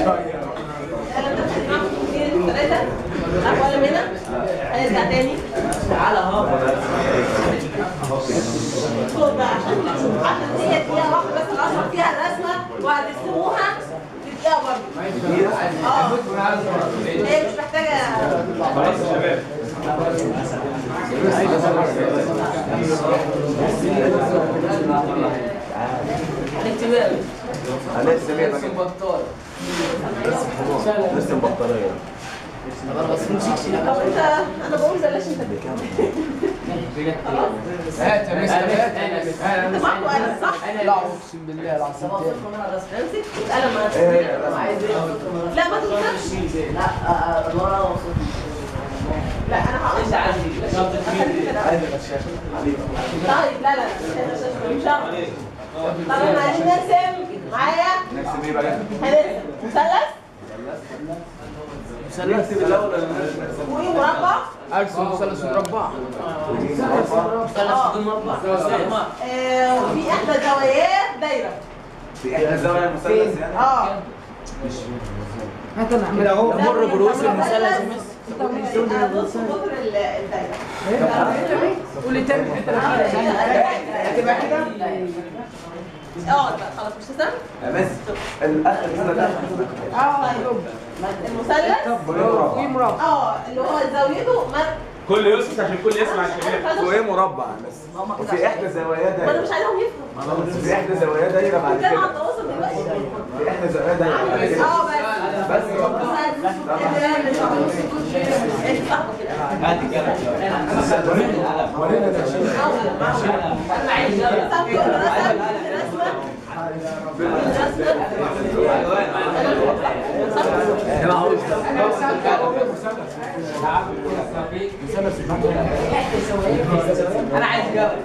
ثلاثة ولا من هنا هنرجع تاني تعالى اهو خد بقى عشان عشان هي دقيقة واحدة بس اللي اشرح فيها الرسمة وهترسموها في دقيقة برضه اه هي مش محتاجة خلاص يا شباب الاهتمام هنرسم ايه بقى؟ نرسم بطارية طب انت انا بقول بلاش انت خلاص هات يا مستر هات انت معاكوا قلم صح؟ لا اقسم بالله العظيم امسك القلم معاك. لا ما تنساش لا انا هقول طيب لا لا لا مش هعرف. طب احنا عايزين نرسم معايا نرسم ايه بقى؟ هنرسم مثلث نرسم الأول ولا نرسم وايه مربع ارسم مثلث مربع آه، وفي احدى زواياه دايره في احنا زاوية المثلث يعني؟ اه كده اهو مر برؤوس المثلث نص قطر ال- الدايره قولي تاني هتبقى كده اه لا خلاص مش تسمع بس الآخر كده ده المثلث مربع اه اللي هو زاويته ما كل يسكت عشان الكل يسمع الشباب وايه مربع بس وفي احدى زواياه ما انا دايرة مش عايزهم يفهموا في احدى زواياه دايرة بعد بتكلم عن كده التواصل دلوقتي في احدى زواياه دايرة بعد كده اه بس بس انا عايز جبل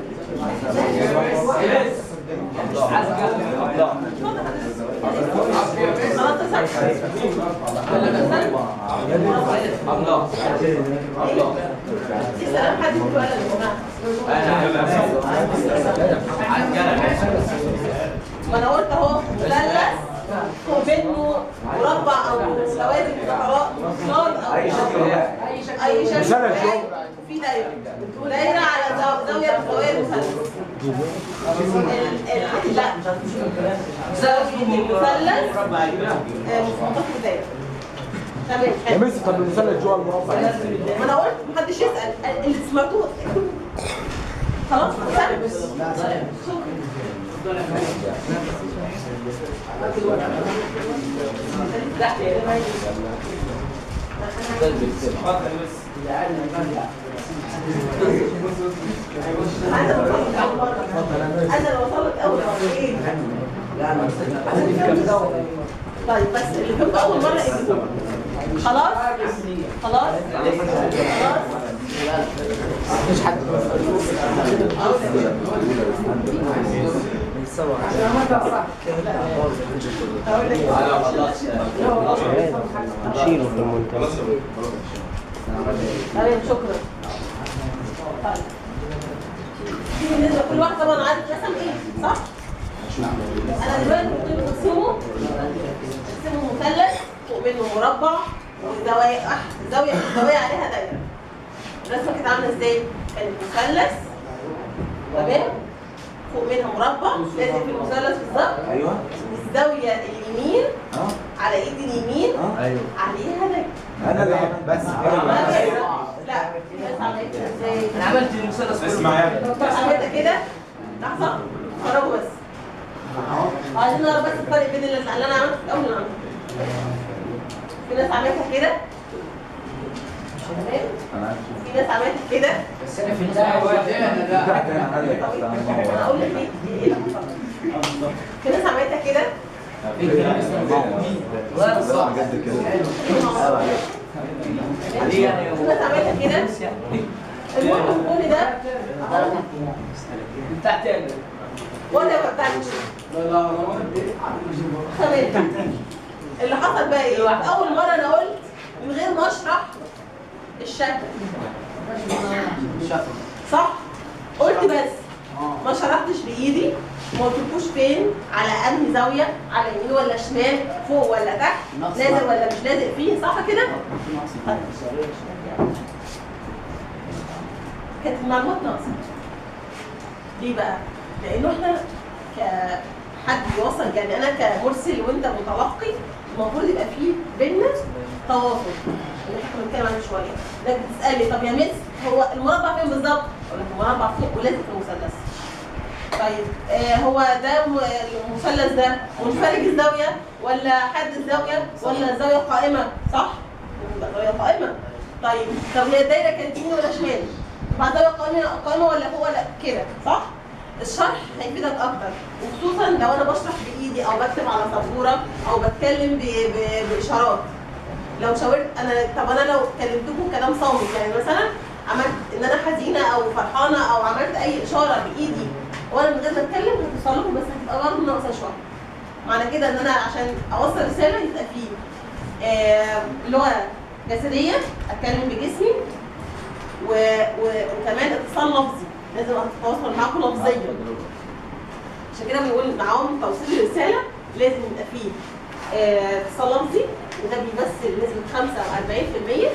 عايز جبل ما انا قلت اهو مثلث وبينه مربع او سوادي فقراء نار او اي شكل واحد اي شكل مثلث واحد في دايره دايره على زاو- زاويه من زوايا المثلث ال- ال- لا زاويه المثلث آه، مخطط الدايره تمام حلو. مس طب المثلث جوه المربع ما انا قلت محدش يسال اللي سمعتوه خلاص مثلث انا لو وصلت اول مره انا لو وصلت اول مره ايه طيب بس اللي كنت اول مره ايه خلاص خلاص خلاص مفيش حد نشيله في المنتج تمام شكرا طيب دي بالنسبه كل واحد طبعا عارف رسم ايه صح؟ انا دلوقتي قلت لكم ارسموا ارسموا مثلث فوق منه مربع والزوايا أح- زاويه من الزوايا عليها دايره الرسمه كانت عامله ازاي؟ كانت مثلث تمام فوق منها مربع لازم في المثلث بالظبط ايوه والزاويه اليمين اه على ايد اليمين اه ايوه عليها دايره انا اللي عملت بس لا في ناس عملتها ازاي؟ انا عملت المثلث كله اسمع يا ابني عملتها كده لحظه قربوا بس عايزين نعرف بس الفرق بين اللي اللي انا عملته في الاول واللي عملته في ناس عملتها كده تمام انا في ناس عملتها كده بس انا في البدايه واحد انا تحت انا اللي تحت انا انا هقول لك ايه ايه اللي حصل في ناس عملتها كده بس بجد كده عيب عليك. في ناس عملتها كده المهم كل ده بتاع تاني ولا بتاعت تمام اللي حصل بقى ايه؟ اول مره انا قلت من غير ما اشرح الشكل صح؟ قلت بس ما شرحتش بايدي ما قلتلكوش فين على انهي زاويه على يمين ولا شمال فوق ولا تحت لازق ولا مش لازق فيه صح كده؟ كانت المعلومات ناقصه ليه بقى؟ لانه احنا كحد بيوصل يعني انا كمرسل وانت متلقي المفروض يبقى فيه بينا تواصل اللي احنا كنا بنتكلم عنه شويه انك بتسالني طب يا مس هو المربع فين بالظبط؟ اقول لك المربع فوق ولازم في المثلث طيب آه هو ده م- المثلث ده منفرج الزاويه ولا حد الزاويه ولا الزاويه قائمه صح؟ يبقى زاويه قائمه طيب طب هي الدايره كانت يمين ولا شمال؟ بعد زاويه قائمه قائمه ولا فوق ولا كده صح؟ الشرح هيفيدك اكتر وخصوصا لو انا بشرح بايدي او بكتب على سبوره او بتكلم ب... ب... باشارات لو شاورت انا طب انا لو كلمتكم كلام صامت يعني مثلا عملت ان انا حزينه او فرحانه او عملت اي اشاره بايدي وانا من غير ما اتكلم هتوصل لكم بس هتبقى برضه ناقصه شويه معنى كده ان انا عشان اوصل رساله يبقى فيه آه لغه جسديه اتكلم بجسمي و... و... وكمان اتصال لفظي لازم اتواصل معاكم لفظيا عشان كده بنقول معاهم توصيل الرساله لازم يبقى فيه آه، اتصال لفظي وده بيمثل نسبه 45%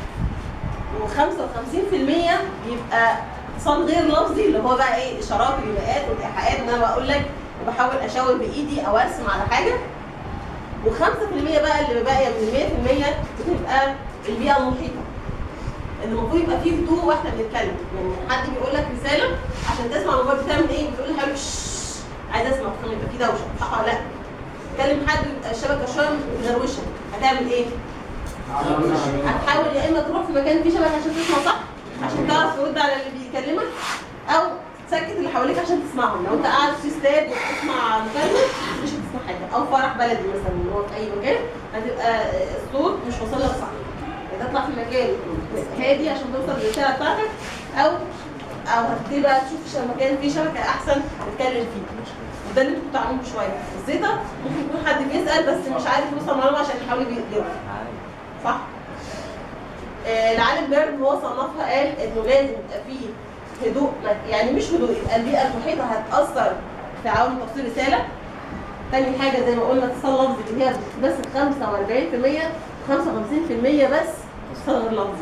و55% بيبقى اتصال غير لفظي اللي هو بقى ايه اشارات وايماءات وايحاءات ان انا بقول لك وبحاول اشاور بايدي او ارسم على حاجه و5% بقى اللي باقيه من 100% بتبقى البيئه المحيطه ان المفروض يبقى فيه هدوء واحنا بنتكلم يعني حد بيقول لك رساله عشان تسمع الموبايل بتعمل ايه بتقول لحبيبي شش عايز اسمع عشان يبقى فيه دوشه صح ولا لا؟ تكلم حد يبقى الشبكه شويه مدروشه هتعمل ايه؟ هتحاول يا اما تروح في مكان فيه شبكه عشان تسمع صح عشان تعرف ترد على اللي بيكلمك او تسكت اللي حواليك عشان تسمعهم لو انت قاعد في استاد وبتسمع مكالمه مش هتسمع حاجه او فرح بلدي مثلا اللي هو في اي مكان هتبقى الصوت مش واصل لك صح يعني تطلع في مكان هادي عشان توصل للرساله بتاعتك او او هتبقى تشوف ش- مكان فيه شبكه احسن تتكلم فيه وده اللي انتوا بتتعلموه شويه الزيطه ممكن يكون حد بيسال بس مش عارف يوصل معلومه عشان يحاول يجاوب صح؟ آه، العالم بيرن هو صنفها قال انه لازم يبقى فيه هدوء يعني مش هدوء يبقى البيئه المحيطه هتاثر في عوامل توصيل رساله تاني حاجه زي ما قلنا اتصال لفظي اللي هي بس 45% 55% بس اتصال غير لفظي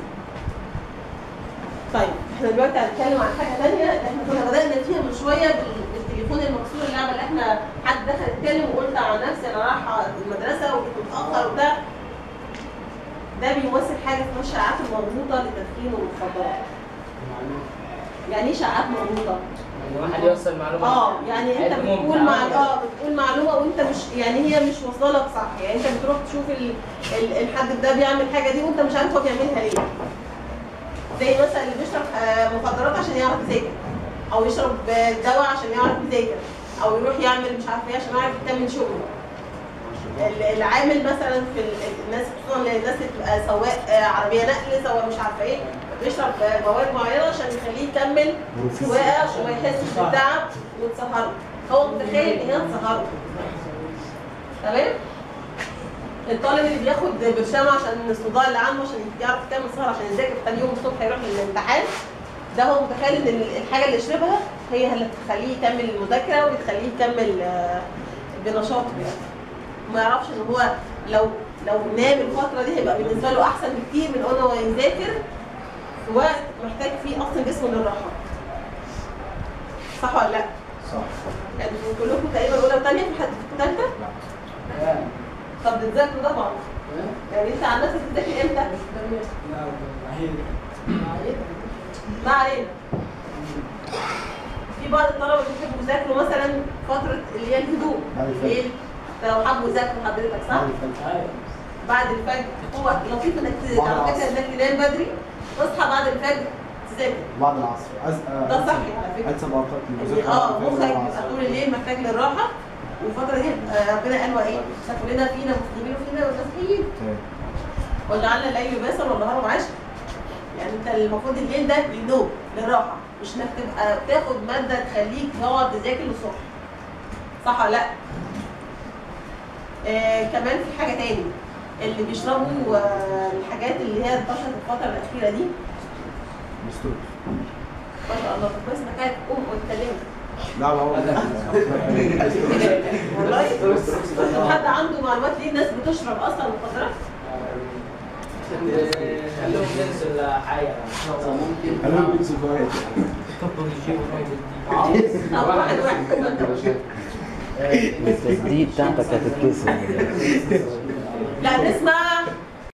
طيب احنا دلوقتي هنتكلم عن حاجه ثانيه احنا كنا بدانا فيها من شويه بال- بالتليفون المكسور اللعبه اللي احنا حد دخل يتكلم وقلت على نفسي انا رايحه المدرسه وجيت متاخر وبتاع ده بيمثل حاجه اسمها الشائعات المربوطه لتدخين المخدرات يعني ايه شائعات مربوطه؟ واحد يوصل معلومه اه يعني انت عيب بتقول ممتع. مع اه بتقول معلومه وانت مش يعني هي مش واصله لك صح يعني انت بتروح تشوف ال... ال... الحد ده بيعمل حاجه دي وانت مش عارف هو بيعملها ليه زي مثلا اللي بيشرب آه، مخدرات عشان يعرف يذاكر او يشرب آه، دواء عشان يعرف يذاكر او يروح يعمل مش عارف ايه عشان يعرف يكمل شغله ال- العامل مثلا في ال- الناس خصوصا الناس اللي بتبقى سواق آه، عربيه نقل سواق مش عارفه ايه بيشرب آه، مواد معينه عشان يخليه يكمل سواقه وما يحسش بالتعب وتسهره هو متخيل ان هي تسهره تمام الطالب اللي بياخد برشام عشان الصداع اللي عنده عشان يعرف يكمل سهر عشان يذاكر تاني يوم الصبح يروح للامتحان ده هو متخيل ان الحاجه اللي يشربها هي اللي تخليه يكمل المذاكره وتخليه يكمل آه، بنشاطه يعني ما يعرفش ان هو لو لو نام الفتره دي هيبقى بالنسبه له احسن بكتير من انه هو يذاكر في وقت محتاج فيه اصلا جسمه للراحه صح ولا لا؟ صح يعني كلكم تقريبا اولى وثانيه في حد في ثالثه؟ طب بتذاكروا طبعا يعني انت عن نفسك بتذاكر امتى؟ ما علينا في بعض الطلبه بيحبوا يذاكروا مثلا فتره اللي هي الهدوء بعد الفجر. الليل لو حبوا يذاكروا حضرتك صح؟ بعد الفجر هو لطيف انك ت- بعد على فكره العصر. انك تنام بدري تصحى بعد الفجر تذاكر بعد العصر أز... ده صحي على فكره انسب اوقات يعني المذاكره اه بعد مخك الفجر بيبقى والعصر. طول الليل محتاج للراحه والفتره دي آه، ربنا قال وايه؟ كلنا فينا مسلمين وفينا مسيحيين تمام. وجعلنا الليل لباسا والنهار معاشا يعني انت المفروض الليل ده للنوم للراحه مش انك تبقى بتاخد ماده تخليك تقعد تذاكر للصبح صح ولا لا؟ آه كمان في حاجه تاني اللي بيشربوا آه الحاجات اللي هي انتشرت الفتره الاخيره دي مستور ما شاء الله طب كويس انك قاعد تقوم وتكلمني لا ما هو والله طب حد عنده معلومات ليه الناس بتشرب اصلا مخدرات؟ خليهم ينسوا الحياة انا بيتزا فايت طب واحد واحد التسديد بتاعتك هتتكسر لا نسمع